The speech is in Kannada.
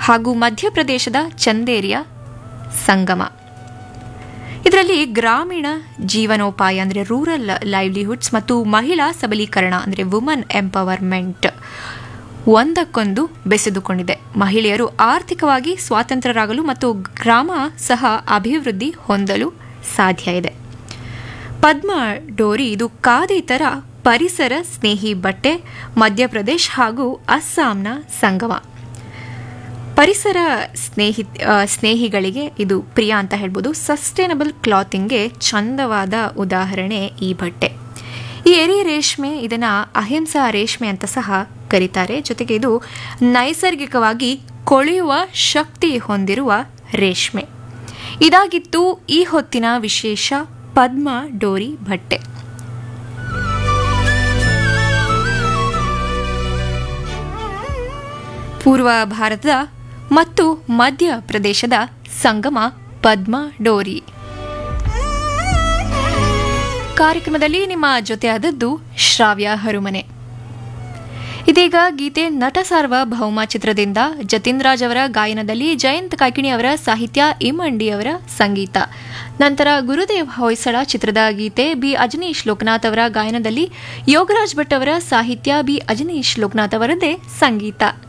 ಹಾಗೂ ಮಧ್ಯಪ್ರದೇಶದ ಚಂದೇರಿಯ ಸಂಗಮ ಇದರಲ್ಲಿ ಗ್ರಾಮೀಣ ಜೀವನೋಪಾಯ ಅಂದರೆ ರೂರಲ್ ಲೈವ್ಲಿಹುಡ್ಸ್ ಮತ್ತು ಮಹಿಳಾ ಸಬಲೀಕರಣ ಅಂದರೆ ವುಮನ್ ಎಂಪವರ್ಮೆಂಟ್ ಒಂದಕ್ಕೊಂದು ಬೆಸೆದುಕೊಂಡಿದೆ ಮಹಿಳೆಯರು ಆರ್ಥಿಕವಾಗಿ ಸ್ವಾತಂತ್ರ್ಯರಾಗಲು ಮತ್ತು ಗ್ರಾಮ ಸಹ ಅಭಿವೃದ್ಧಿ ಹೊಂದಲು ಸಾಧ್ಯ ಇದೆ ಪದ್ಮ ಡೋರಿ ಇದು ಖಾದಿತರ ಪರಿಸರ ಸ್ನೇಹಿ ಬಟ್ಟೆ ಮಧ್ಯಪ್ರದೇಶ್ ಹಾಗೂ ಅಸ್ಸಾಂನ ಸಂಗಮ ಪರಿಸರ ಸ್ನೇಹಿ ಆ, ಸ್ನೇಹಿಗಳಿಗೆ ಇದು ಪ್ರಿಯ ಅಂತ ಹೇಳ್ಬೋದು ಸಸ್ಟೈನಬಲ್ ಕ್ಲಾತಿಂಗ್ಗೆ ಚಂದವಾದ ಉದಾಹರಣೆ ಈ ಬಟ್ಟೆ ಈ ಎರೆ ರೇಷ್ಮೆ ಇದನ್ನ ಅಹಿಂಸಾ ರೇಷ್ಮೆ ಅಂತ ಸಹ ಕರೀತಾರೆ ಜೊತೆಗೆ ಇದು ನೈಸರ್ಗಿಕವಾಗಿ ಕೊಳೆಯುವ ಶಕ್ತಿ ಹೊಂದಿರುವ ರೇಷ್ಮೆ ಇದಾಗಿತ್ತು ಈ ಹೊತ್ತಿನ ವಿಶೇಷ ಪದ್ಮ ಡೋರಿ ಬಟ್ಟೆ ಪೂರ್ವ ಭಾರತದ ಮತ್ತು ಮಧ್ಯ ಪ್ರದೇಶದ ಸಂಗಮ ಪದ್ಮ ಡೋರಿ ಕಾರ್ಯಕ್ರಮದಲ್ಲಿ ನಿಮ್ಮ ಜೊತೆಯಾದದ್ದು ಶ್ರಾವ್ಯ ಹರುಮನೆ ಇದೀಗ ಗೀತೆ ನಟ ಸಾರ್ವಭೌಮ ಚಿತ್ರದಿಂದ ಜತಿನ್ ರಾಜ್ ಅವರ ಗಾಯನದಲ್ಲಿ ಜಯಂತ್ ಕಾಯ್ಕಿಣಿ ಅವರ ಸಾಹಿತ್ಯ ಇಮಂಡಿ ಅವರ ಸಂಗೀತ ನಂತರ ಗುರುದೇವ್ ಹೊಯ್ಸಳ ಚಿತ್ರದ ಗೀತೆ ಬಿ ಅಜನೀಶ್ ಲೋಕನಾಥ್ ಅವರ ಗಾಯನದಲ್ಲಿ ಯೋಗರಾಜ್ ಭಟ್ ಅವರ ಸಾಹಿತ್ಯ ಬಿ ಅಜನೀಶ್ ಲೋಕನಾಥ್ ಅವರದ್ದೇ ಸಂಗೀತ